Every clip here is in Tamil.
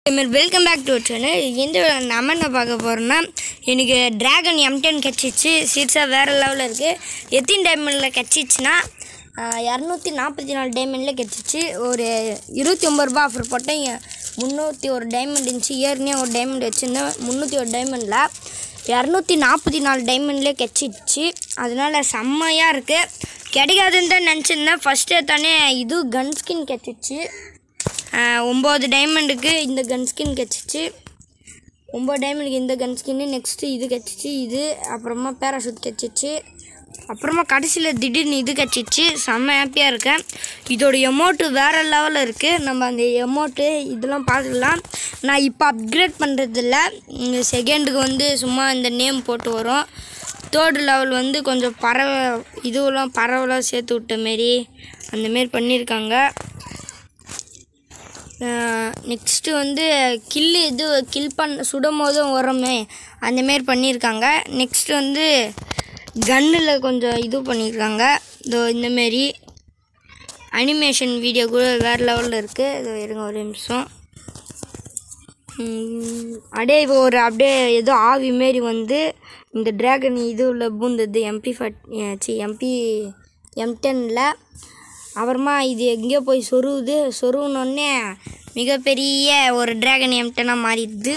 இதுமாரி வெல்கம் பேக் டு சேனல் இந்த video ல நம்ம என்ன பார்க்க போகிறோம்னா எனக்கு ட்ராகன் எம் டென் கிடச்சிச்சு சீட்ஸாக வேறு லெவலில் இருக்குது எத்தனை டைமண்டில் கிடச்சிச்சுன்னா இரநூத்தி நாற்பத்தி நாலு டைமண்டில் கிடச்சிச்சு ஒரு இருபத்தி ஒம்பது ரூபா ஆஃபர் போட்டேன் எ- முந்நூற்றி ஒரு டைமண்ட் இருந்துச்சு ஏற்கனவே ஒரு டைமண்ட் வச்சுருந்தேன் முந்நூற்றி ஒரு டைமண்டில் இரநூத்தி நாற்பத்தி நாலு டைமண்ட்லேயே கிடச்சிச்சு அதனால செம்மையாக இருக்குது கிடைக்காதுன்னு தான் நினச்சிருந்தேன் ஃபஸ்ட்டே தானே இது கன் ஸ்கின் கிடச்சிச்சு ஒம்பது டைமண்டுக்கு இந்த கன் ஸ்கின் கிடச்சிச்சு ஒம்பது டைமண்டுக்கு இந்த கன் ஸ்கின்னு நெக்ஸ்ட்டு இது கிடச்சிச்சு இது அப்புறமா பேராஷூட் கிடச்சிச்சு அப்புறமா கடைசியில் திடீர்னு இது கிடச்சிச்சு செம்ம ஹாப்பியாக இருக்கேன் இதோட எமௌண்ட்டு வேறு லெவலில் இருக்குது நம்ம அந்த எமௌண்ட்டு இதெல்லாம் பார்த்துக்கலாம் நான் இப்போ அப்கிரேட் பண்ணுறதில்ல செகண்டுக்கு வந்து சும்மா இந்த நேம் போட்டு வரும் தேர்டு லெவல் வந்து கொஞ்சம் பறவை இதுவெல்லாம் பறவைலாம் சேர்த்து விட்ட மாரி அந்தமாரி பண்ணியிருக்காங்க நெக்ஸ்ட்டு வந்து கில்லு இது கில் பண்ண சுடும் போதும் உரமே அந்தமாரி பண்ணியிருக்காங்க நெக்ஸ்ட் வந்து கன்னில் கொஞ்சம் இது பண்ணியிருக்காங்க இதோ இந்தமாரி அனிமேஷன் வீடியோ கூட வேறு லெவலில் இருக்குது இதோ இருங்க ஒரு நிமிஷம் ம், அப்படியே இப்போ ஒரு அப்படியே ஏதோ ஆவி மாரி வந்து இந்த ட்ராகன் இது உள்ள பூந்தது எம்பி ஃபட் சி எம்பி எம் டெனில் அப்புறமா இது எங்கேயோ போய் சொருவுது சொருவுனோடனே மிகப்பெரிய ஒரு ட்ராகன் எம் டென்னாக மாறிடுது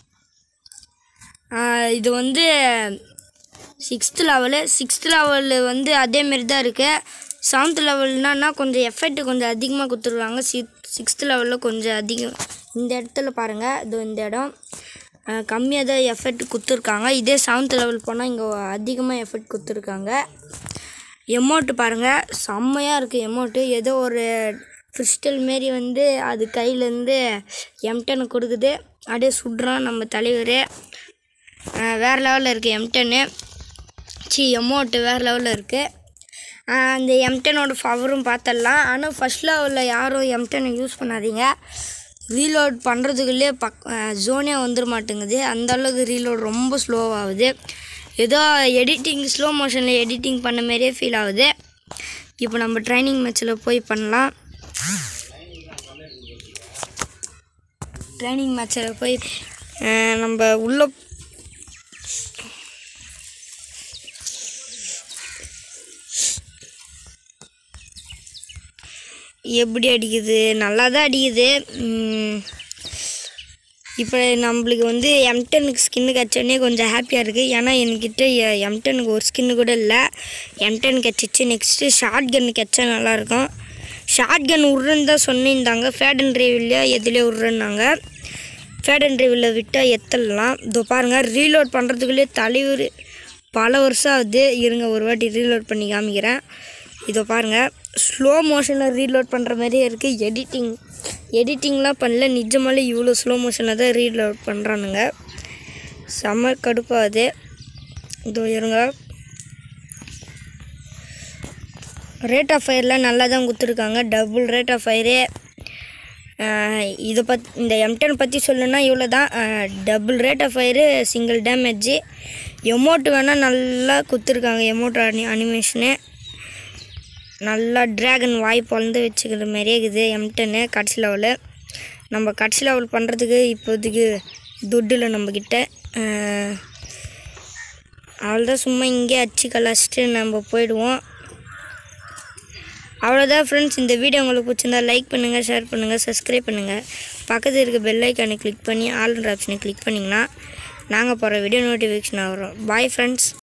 ஆஹ் இது வந்து சிக்ஸ்த்து லெவலு சிக்ஸ்த்து லெவலில் வந்து அதேமாரி தான் இருக்குது செவன்த் லெவல்னா கொஞ்சம் எஃபெக்ட் கொஞ்சம் அதிகமாக கொடுத்துருக்காங்க சிக் சிக்ஸ்த் லெவலில் கொஞ்சம் அதிகம் இந்த இடத்துல பாருங்கள் இது இந்த இடம் கம்மியாக தான் எஃபெக்ட் கொடுத்துருக்காங்க இதே செவன்த் லெவல் போனால் இங்கே அதிகமாக எஃபெக்ட் கொடுத்துருக்காங்க எமௌண்ட்டு பாருங்கள் செம்மையாக இருக்குது எமௌண்ட்டு ஏதோ ஒரு கிறிஸ்டல் மாரி வந்து அது கையிலேருந்து எம்டனு கொடுக்குது அப்படியே சுடுறான் நம்ம தலைவர் வேறு லெவலில் இருக்குது எம்டன்னு சி எமௌண்ட்டு வேறு லெவலில் இருக்குது அந்த எம்டனோட பவரும் பார்த்துடலாம் ஆனால் ஃபஸ்ட் லெவலில் யாரும் எம்டனை யூஸ் பண்ணாதீங்க ரீலோட் பண்ணுறதுக்குள்ளே பக் ஜோனே வந்துட மாட்டேங்குது அந்த அளவுக்கு ரீலோட் ரொம்ப ஸ்லோவாகுது ஏதோ எடிட்டிங் ஸ்லோ மோஷனில் எடிட்டிங் பண்ண மாதிரியே ஃபீல் ஆகுது இப்போ நம்ம ட்ரைனிங் மேட்ச்சில் போய் பண்ணலாம் ட்ரைனிங் மேட்ச்சில் போய் அஹ், நம்ம உள்ள எப்படி அடிக்குது நல்லா தான் அடிக்குது இப்போ நம்மளுக்கு வந்து எம்டனுக்கு ஸ்கின்னு கிடச்சோடனே கொஞ்சம் ஹாப்பியாக இருக்குது ஏன்னா என்கிட்ட எம்டனுக்கு ஒரு ஸ்கின்னு கூட இல்லை எம்டன் கிடச்சிச்சு நெக்ஸ்ட்டு ஷார்ட் கன் கிடச்சா நல்லாயிருக்கும் ஷார்ட் கன் விட்றன்னு தான் சொன்னிருந்தாங்க ஃபேட் அண்ட் ட்ரைவில்லையா எதுலேயே விட்றேன்னாங்க ஃபேட் அண்ட் ட்ரைவில் விட்டால் எத்தலாம் இதோ பாருங்கள் ரீலோட் பண்ணுறதுக்குள்ளே தலைவர் பல வருஷம் ஆகுது இருங்க ஒரு வாட்டி ரீலோட் பண்ணி காமிக்கிறேன் இதோ பாருங்கள் ஸ்லோ மோஷனில் ரீலோட் பண்ணுற மாதிரியே இருக்குது எடிட்டிங் எடிட்டிங்லாம் பண்ணல நிஜமாலே இவ்வளோ ஸ்லோ மோஷனில் தான் ரீலோட் பண்ணுறானுங்க செம்ம கடுப்பாகுது இதோ இருங்க ரேட் ஆஃப் ஃபயர்லாம் நல்லா தான் கொடுத்துருக்காங்க டபுள் ரேட் ஆஃப் ஃபயரு இதை பத் இந்த எம்டன் பற்றி சொல்லணும்னா இவ்வளோ தான் double rate of fire single damage amount வேணால் நல்லா கொடுத்துருக்காங்க எமௌண்ட் அனி அனிமேஷனு நல்லா ட்ராகன் வாய் பொழந்து வச்சுக்கிற மாதிரியே இருக்குது எம்டன்னு கடைசி லெவலு நம்ம கடைசி லெவல் பண்ணுறதுக்கு இப்போதைக்கு துட்டு இல்லை நம்மக்கிட்ட அவ்வளோதான் சும்மா இங்கே அச்சு கலாச்சிட்டு நம்ம போயிடுவோம் அவ்வளோதான் ஃப்ரெண்ட்ஸ் இந்த வீடியோ உங்களுக்கு பிடிச்சிருந்தா லைக் பண்ணுங்கள் ஷேர் பண்ணுங்கள் சப்ஸ்கிரைப் பண்ணுங்கள் பக்கத்தில் இருக்க பெல் ஐக்கானை கிளிக் பண்ணி ஆல்ன்ற ஆப்ஷனை கிளிக் பண்ணிங்கன்னா நாங்கள் போகிற வீடியோ நோட்டிஃபிகேஷன் வரும் பாய் ஃப்ரெண்ட்ஸ்